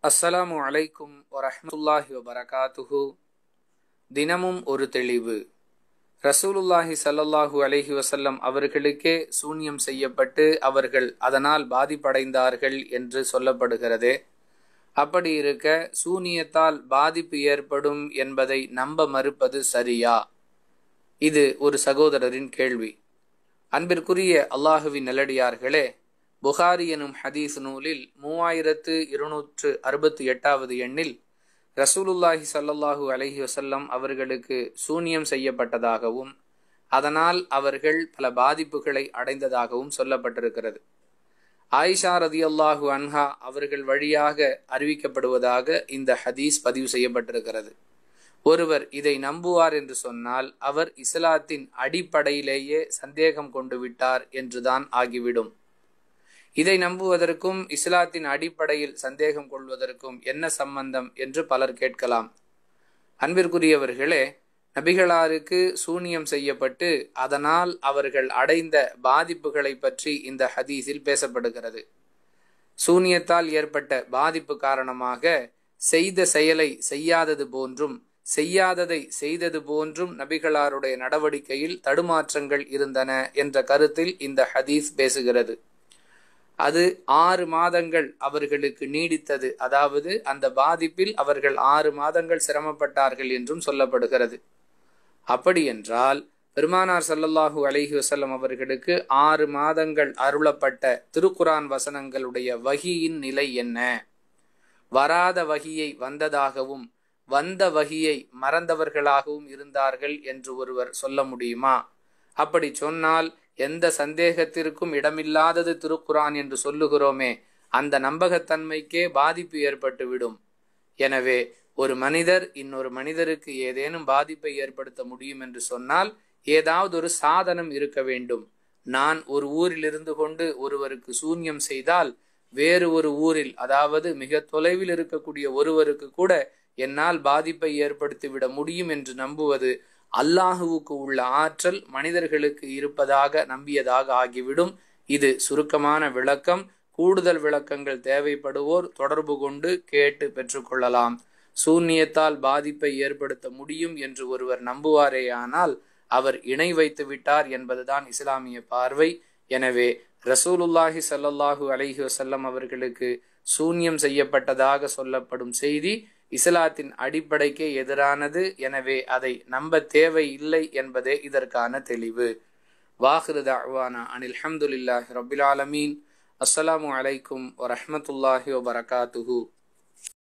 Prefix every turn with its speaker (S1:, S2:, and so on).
S1: அஸ்ஸலாமு அலைக்கும் வரஹ்மத்துல்லாஹி வபரகாத்துஹு தினமும் ஒரு தெளிவு ரசூலுல்லாஹி ஸல்லல்லாஹு அலைஹி வஸல்லம் அவர்களுக்கே சூன்யம் செய்யப்பட்டு அவர்கள் அதனால் பாதிப்படைந்தார்கள் என்று சொல்லப்படுகிறதே அப்படி இருக்க சூனியத்தால் பாதிப்பு ஏற்படும் என்பதை நம்ப மறுப்பது சரியா இது ஒரு சகோதரரின் கேள்வி அன்பிற்குரிய அல்லாஹுவின் நல்லடியார்களே புகாரி எனும் ஹதீஸ் நூலில் மூவாயிரத்து இருநூற்று அறுபத்தி எட்டாவது எண்ணில் ரசூலுல்லாஹி சல்லல்லாஹூ அலஹி வசல்லம் அவர்களுக்கு சூனியம் செய்யப்பட்டதாகவும் அதனால் அவர்கள் பல பாதிப்புகளை அடைந்ததாகவும் சொல்லப்பட்டிருக்கிறது ஆயிஷா ரதி அல்லாஹூ அன்ஹா அவர்கள் வழியாக அறிவிக்கப்படுவதாக இந்த ஹதீஸ் பதிவு செய்யப்பட்டிருக்கிறது ஒருவர் இதை நம்புவார் என்று சொன்னால் அவர் இஸ்லாத்தின் அடிப்படையிலேயே சந்தேகம் கொண்டு விட்டார் என்றுதான் ஆகிவிடும் இதை நம்புவதற்கும் இஸ்லாத்தின் அடிப்படையில் சந்தேகம் கொள்வதற்கும் என்ன சம்பந்தம் என்று பலர் கேட்கலாம் அன்பிற்குரியவர்களே நபிகளாருக்கு சூனியம் செய்யப்பட்டு அதனால் அவர்கள் அடைந்த பாதிப்புகளை பற்றி இந்த ஹதீஸில் பேசப்படுகிறது சூனியத்தால் ஏற்பட்ட பாதிப்பு காரணமாக செய்த செயலை செய்யாதது போன்றும் செய்யாததை செய்தது போன்றும் நபிகளாருடைய நடவடிக்கையில் தடுமாற்றங்கள் இருந்தன என்ற கருத்தில் இந்த ஹதீஸ் பேசுகிறது அது ஆறு மாதங்கள் அவர்களுக்கு நீடித்தது அதாவது அந்த பாதிப்பில் அவர்கள் ஆறு மாதங்கள் சிரமப்பட்டார்கள் என்றும் சொல்லப்படுகிறது அப்படி என்றால் பெருமானார் சல்லல்லாஹூ அலஹி வசல்லம் அவர்களுக்கு ஆறு மாதங்கள் அருளப்பட்ட திருக்குரான் வசனங்களுடைய வகியின் நிலை என்ன வராத வகியை வந்ததாகவும் வந்த வகியை மறந்தவர்களாகவும் இருந்தார்கள் என்று ஒருவர் சொல்ல முடியுமா அப்படி சொன்னால் எந்த சந்தேகத்திற்கும் இடமில்லாதது திருக்குரான் என்று சொல்லுகிறோமே அந்த நம்பகத்தன்மைக்கே பாதிப்பு ஏற்பட்டுவிடும் எனவே ஒரு மனிதர் இன்னொரு மனிதருக்கு ஏதேனும் பாதிப்பை ஏற்படுத்த முடியும் என்று சொன்னால் ஏதாவது ஒரு சாதனம் இருக்க வேண்டும் நான் ஒரு ஊரில் இருந்து கொண்டு ஒருவருக்கு சூன்யம் செய்தால் வேறு ஒரு ஊரில் அதாவது மிக தொலைவில் இருக்கக்கூடிய ஒருவருக்கு கூட என்னால் பாதிப்பை ஏற்படுத்திவிட முடியும் என்று நம்புவது அல்லாஹுவுக்கு உள்ள ஆற்றல் மனிதர்களுக்கு இருப்பதாக நம்பியதாக ஆகிவிடும் இது சுருக்கமான விளக்கம் கூடுதல் விளக்கங்கள் தேவைப்படுவோர் தொடர்பு கொண்டு கேட்டு பெற்றுக்கொள்ளலாம் சூன்யத்தால் பாதிப்பை ஏற்படுத்த முடியும் என்று ஒருவர் நம்புவாரேயானால் அவர் இணை வைத்து விட்டார் என்பதுதான் இஸ்லாமிய பார்வை எனவே ரசூலுல்லாஹி சல்லாஹூ அலஹி வசல்லம் அவர்களுக்கு சூன்யம் செய்யப்பட்டதாக சொல்லப்படும் செய்தி இஸ்லாத்தின் அடிப்படைக்கே எதிரானது எனவே அதை நம்ப தேவை இல்லை என்பதே இதற்கான தெளிவு வாஹிரு தாவானா அனில் அஹமதுல்லாஹி ரபில் ஆலமீன் அஸ்ஸலாமு அலைக்கும் வரஹமத்துல்லாஹி வபரகாத்துஹூ